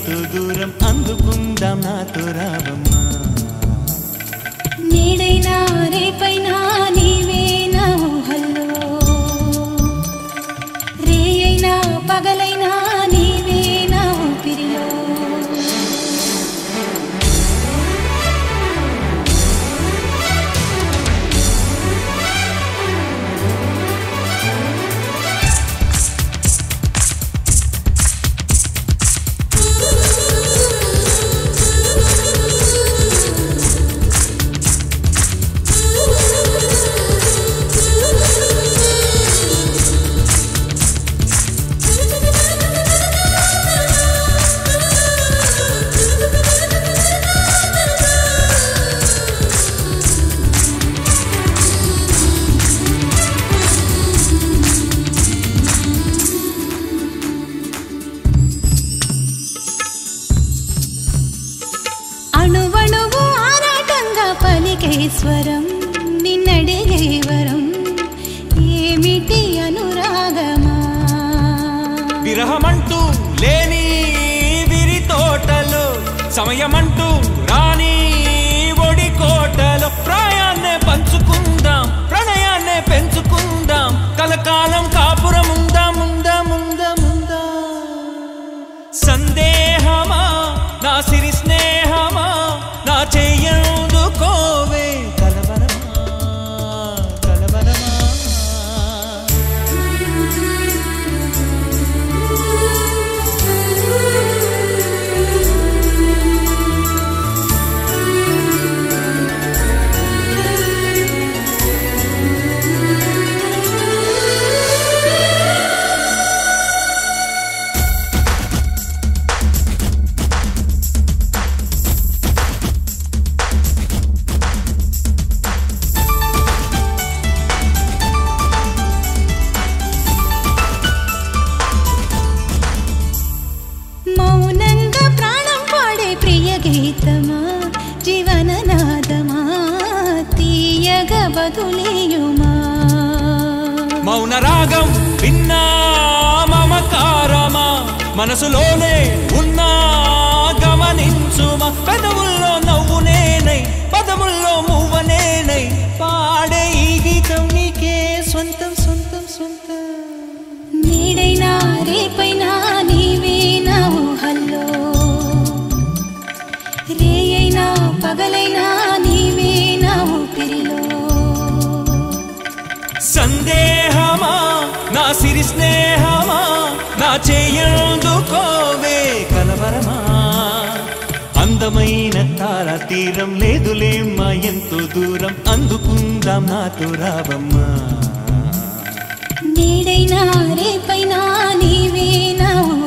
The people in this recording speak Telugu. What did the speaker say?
ఎంతో దూరం అందుకుందాం నాతో రావమ్మా నేడైనా రేపైనా నీవే నా ఊహల్లో రేయైనా పగలైనా నీవే నా ఊపిరిలో అణువణువు ఆరాటంగా పలికే స్వరం నిన్నడిగే వరం ఏమిటి అనురాగమా విరహమంటూ లేని విరి తోటలో సమయమంటూ రాని ఒడి కోటలో ప్రాయాన్నే పంచుకుందాం ప్రణయాన్నే పెంచుకుందాం కలకాలం కాపురం ఉందా ముందా ముందా ముందా సందేహమా నా సిరి స్నేహమా నా చెయ్యందుకోవే కలవరమా కలవరమా మౌనంగా ప్రాణం పాడే ప్రియ గీతమా జీవననాదమా తీయగా బదులేయుమా మౌన రాగం విన్నా మమకారమా మనసులోనే ఉన్నా గమనించుమా పెదవుల్లో నవ్వు నేనై పదముల్లో మువ్వ నేనై పాడే ఈ గీతం నీకే సొంతం సొంతం సొంతం నీడైనా రేపైనా నీవే నా ఊహల్లో రేయైనా పగలైనా నీవే నా ఊపిరిలో సందేహమా నా సిరి స్నేహమా నా చేయందుకోవే కలవరమా అందమైన తార తీరం లేదులేమ్మా ఎంతో దూరం అందుకుందాం నాతో రావమ్మా నీడైనా రేపైనా నీవే నా ఊహల్లో